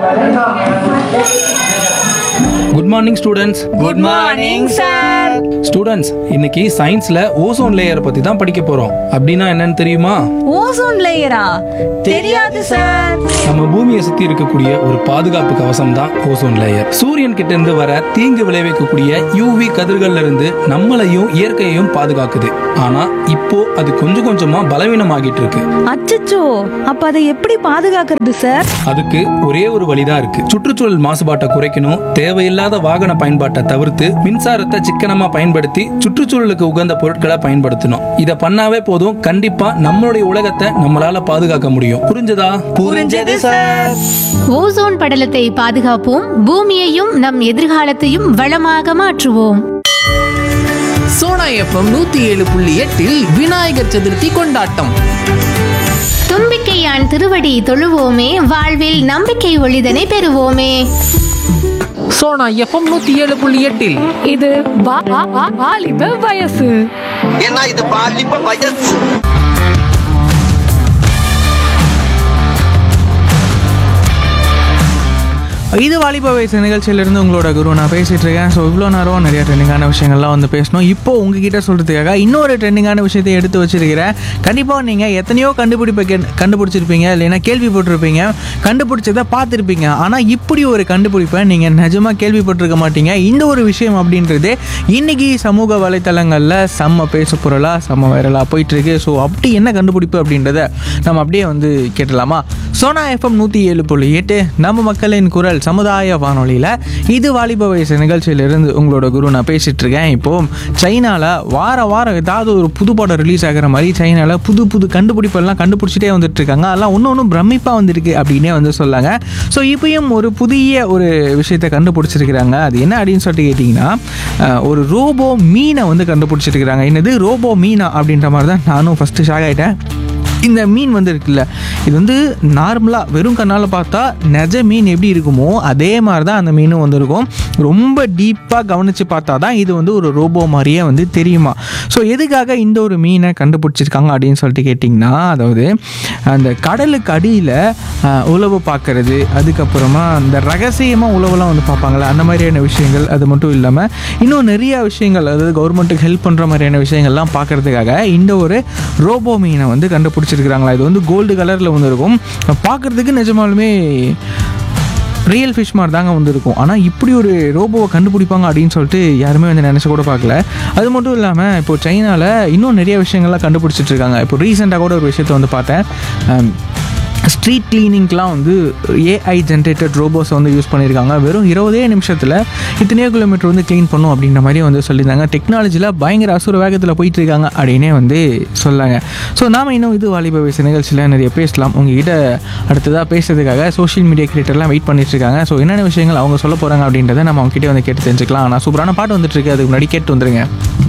good morning students good morning sir students இன்னைக்கு சயின்ஸ்ல ozone layer பத்தி தான் படிக்க போறோம் அப்படின்னா என்னன்னு தெரியுமா ஓசோன் லேயரா தெரியாது சார் நம்ம பூமியை சுத்தி இருக்கக்கூடிய ஒரு பாதுகாப்பு கவசம் தான் ஓசோன் லேயர் சூரியன் கிட்ட இருந்து வர தீங்கு விளைவிக்கக்கூடிய யூவி கதிர்கள்ல இருந்து நம்மளையும் இயற்கையையும் பாதுகாக்குது ஆனா இப்போ அது கொஞ்சம் கொஞ்சமா பலவீனமாகிட்டு இருக்கு அச்சச்சோ அப்ப அதை எப்படி பாதுகாக்கிறது சார் அதுக்கு ஒரே ஒரு வழிதான் இருக்கு சுற்றுச்சூழல் மாசுபாட்டை குறைக்கணும் தேவையில்லாத வாகன பயன்பாட்டை தவிர்த்து மின்சாரத்தை சிக்கனமா பயன்படுத்தி சுற்றுச்சூழலுக்கு உகந்த பொருட்களை பயன்படுத்தணும் இத பண்ணாவே போதும் கண்டிப்பா நம்மளுடைய உலகத்தை நம்மளால பாதுகாக்க முடியும் புரிஞ்சதா புரிஞ்சது சார் ஓசோன் படலத்தை பாதுகாப்போம் பூமியையும் நம் எதிர்காலத்தையும் வளமாக மாற்றுவோம் சோனா எஃப்எம் நூத்தி ஏழு புள்ளி எட்டில் விநாயகர் சதுர்த்தி கொண்டாட்டம் தும்பிக்கையான் திருவடி தொழுவோமே வாழ்வில் நம்பிக்கை ஒளிதனை பெறுவோமே சோனா எஃப்எம் நூத்தி ஏழு புள்ளி எட்டில் இது வா- வா- வா- வாலிப வயசு ஏன்னா இது பாலிப்ப வயசு இது வாலிப வயசு நிகழ்ச்சியிலிருந்து உங்களோட குரு நான் பேசிட்டு இருக்கேன் ஸோ இவ்வளோ நேரம் நிறைய ட்ரெண்டிங்கான விஷயங்கள்லாம் வந்து பேசணும் இப்போ உங்ககிட்ட சொல்கிறதுக்காக இன்னொரு ட்ரெண்டிங்கான விஷயத்தை எடுத்து வச்சிருக்கிறேன் கண்டிப்பாக நீங்கள் எத்தனையோ கண்டுபிடிப்பை கே- கண்டுபிடிச்சிருப்பீங்க இல்லைன்னா கேள்விப்பட்டிருப்பீங்க கண்டுபிடிச்சதை பார்த்துருப்பீங்க ஆனால் இப்படி ஒரு கண்டுபிடிப்பை நீங்கள் நிஜமாக கேள்விப்பட்டிருக்க மாட்டீங்க இந்த ஒரு விஷயம் அப்படின்றது இன்னைக்கு சமூக வலைத்தளங்களில் செம்ம பேசு பொருளாக செம்ம வைரலாக போயிட்டுருக்கு ஸோ அப்படி என்ன கண்டுபிடிப்பு அப்படின்றத நம்ம அப்படியே வந்து கேட்டலாமா சோனா எஃப்எம் நூற்றி ஏழு புள்ளி எட்டு நம்ம மக்களின் குரல் சமுதாய வானொலியில் இது வாலிப வயசு நிகழ்ச்சியிலிருந்து உங்களோட குரு நான் பேசிட்டு இருக்கேன் இப்போ சைனாவில் வார வாரம் ஏதாவது ஒரு புது படம் ரிலீஸ் ஆகிற மாதிரி சைனாவில் புது புது கண்டுபிடிப்பெல்லாம் கண்டுபிடிச்சிட்டே வந்துட்டு இருக்காங்க அதெல்லாம் ஒன்று ஒன்றும் பிரமிப்பாக வந்திருக்கு அப்படின்னே வந்து சொல்லாங்க ஸோ இப்பயும் ஒரு புதிய ஒரு விஷயத்தை கண்டுபிடிச்சிருக்கிறாங்க அது என்ன அப்படின்னு சொல்லிட்டு கேட்டிங்கன்னா அஹ், ஒரு ரோபோ மீனை வந்து கண்டுபிடிச்சிருக்கிறாங்க என்னது ரோபோ மீனா அப்படின்ற மாதிரி தான் நானும் ஃபஸ்ட்டு ஷாக் ஆகிட்டேன் இந்த மீன் வந்து இருக்குல்ல இது வந்து நார்மலாக வெறும் கண்ணால் பார்த்தா நெஜ மீன் எப்படி இருக்குமோ அதே மாதிரி தான் அந்த மீனும் வந்து இருக்கும் ரொம்ப டீப்பாக கவனித்து பார்த்தா தான் இது வந்து ஒரு ரோபோ மாதிரியே வந்து தெரியுமா ஸோ எதுக்காக இந்த ஒரு மீனை கண்டுபிடிச்சிருக்காங்க அப்படின்னு சொல்லிட்டு கேட்டிங்கன்னா அதாவது அந்த கடலுக்கு அடியில் உழவு பார்க்கறது அதுக்கப்புறமா அந்த ரகசியமாக உழவுலாம் வந்து பார்ப்பாங்களே அந்த மாதிரியான விஷயங்கள் அது மட்டும் இல்லாமல் இன்னும் நிறைய விஷயங்கள் அதாவது கவர்மெண்ட்டுக்கு ஹெல்ப் பண்ணுற மாதிரியான விஷயங்கள்லாம் பார்க்கறதுக்காக இந்த ஒரு ரோபோ மீனை வந்து கண்டுபிடிச்சிருக்கிறாங்களா இது வந்து கோல்டு கலரில் வந்து இருக்கும் பார்க்குறதுக்கு நிஜமாலுமே ரியல் ஃபிஷ் மாதிரி தாங்க வந்து இருக்கும் ஆனால் இப்படி ஒரு ரோபோவை கண்டுபிடிப்பாங்க அப்படின்னு சொல்லிட்டு யாருமே வந்து நினச்ச கூட பார்க்கல அது மட்டும் இல்லாமல் இப்போ சைனாவில் இன்னும் நிறைய விஷயங்கள்லாம் கண்டுபிடிச்சிட்டு இருக்காங்க இப்போ ரீசெண்டாக கூட ஒரு விஷயத்தை வந்து பார்த்தேன் ஸ்ட்ரீட் கிளீனிங்க்கெலாம் வந்து ஏஐ ஜென்ரேட்டட் ரோபோஸை வந்து யூஸ் பண்ணியிருக்காங்க வெறும் இருபதே நிமிஷத்தில் இத்தனையோ கிலோமீட்டர் வந்து க்ளீன் பண்ணும் அப்படின்ற மாதிரி வந்து சொல்லியிருந்தாங்க டெக்னாலஜியில் பயங்கர அசுர வேகத்தில் போயிட்டு இருக்காங்க அப்படின்னே வந்து சொல்லாங்க ஸோ நாம் இன்னும் இது வாலிப வயசு நிகழ்ச்சியில் நிறைய பேசலாம் உங்ககிட்ட அடுத்ததாக பேசுறதுக்காக சோஷியல் மீடியா கிரியேட்டர்லாம் வெயிட் பண்ணிட்டு இருக்காங்க ஸோ என்னென்ன விஷயங்கள் அவங்க சொல்ல போகிறாங்க அப்படின்றத நம்ம அவங்க கிட்டே வந்து கேட்டு தெரிஞ்சுக்கலாம் ஆனால் சூப்பரான பாட்டு வந்துட்டு இருக்கு அதுக்கு முன்னாடி கேட்டு வந்துருங்க